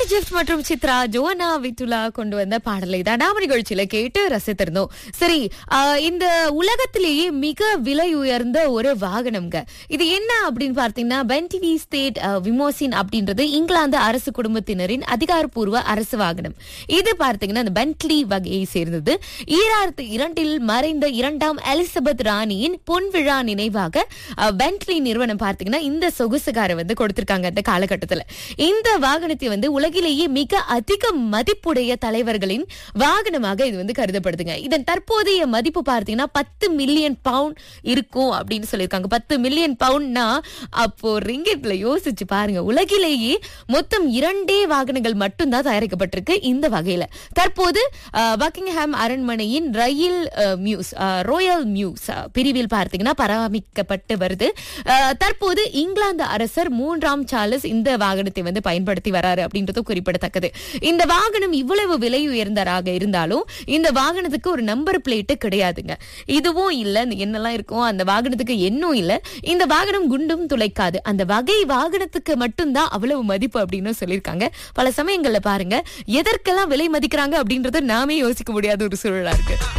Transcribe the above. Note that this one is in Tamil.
ஜாக்கி ஜெஃப் மற்றும் சித்ரா ஜோனா வித்துலா கொண்டு வந்த பாடலை தான் நாம நிகழ்ச்சியில கேட்டு ரசித்திருந்தோம் சரி ஆஹ் இந்த உலகத்திலேயே மிக விலை உயர்ந்த ஒரு வாகனம்ங்க இது என்ன அப்படின்னு பார்த்தீங்கன்னா பென்டிவி ஸ்டேட் விமோசின் அப்படின்றது இங்கிலாந்து அரசு குடும்பத்தினரின் அதிகாரப்பூர்வ அரசு வாகனம் இது பார்த்தீங்கன்னா அந்த பென்ட்லி வகையை சேர்ந்தது ஈராயிரத்து இரண்டில் மறைந்த இரண்டாம் எலிசபெத் ராணியின் பொன் விழா நினைவாக அஹ், பென்ட்லி நிறுவனம் பார்த்தீங்கன்னா இந்த சொகுசுகாரை வந்து கொடுத்திருக்காங்க அந்த காலகட்டத்துல இந்த வாகனத்தை வந்து உலகிலேயே மிக அதிக மதிப்புடைய தலைவர்களின் வாகனமாக இது வந்து கருதப்படுதுங்க இதன் தற்போதைய மதிப்பு பார்த்தீங்கன்னா பத்து மில்லியன் பவுண்ட் இருக்கும் அப்படின்னு சொல்லியிருக்காங்க பத்து மில்லியன் பவுண்ட்னா அப்போ ரிங்கெட்ல யோசிச்சு பாருங்க உலகிலேயே மொத்தம் இரண்டே வாகனங்கள் மட்டும்தான் தயாரிக்கப்பட்டிருக்கு இந்த வகையில தற்போது அஹ், பக்கிங்ஹாம் அரண்மனையின் ரயில் அஹ், மியூஸ் அஹ், ராயல் மியூஸ் அஹ், பிரிவில் பார்த்தீங்கன்னா பராமரிக்கப்பட்டு வருது அஹ், தற்போது இங்கிலாந்து அரசர் மூன்றாம் சார்லஸ் இந்த வாகனத்தை வந்து பயன்படுத்தி வராரு அப்படின்றது குறிப்பிடத்தக்கது இந்த வாகனம் இவ்வளவு விலை உயர்ந்தராக இருந்தாலும் இந்த வாகனத்துக்கு ஒரு நம்பர் பிளேட்டு கிடையாதுங்க இதுவும் இல்ல இந்த என்னெல்லாம் இருக்கும் அந்த வாகனத்துக்கு எண்ணும் இல்ல இந்த வாகனம் குண்டும் துளைக்காது அந்த வகை வாகனத்துக்கு மட்டும்தான் அவ்வளவு மதிப்பு அப்படின்னு சொல்லியிருக்காங்க பல சமயங்கள்ல பாருங்க எதற்கெல்லாம் விலை மதிக்கிறாங்க அப்படின்றத நாமே யோசிக்க முடியாத ஒரு சூழலா இருக்கு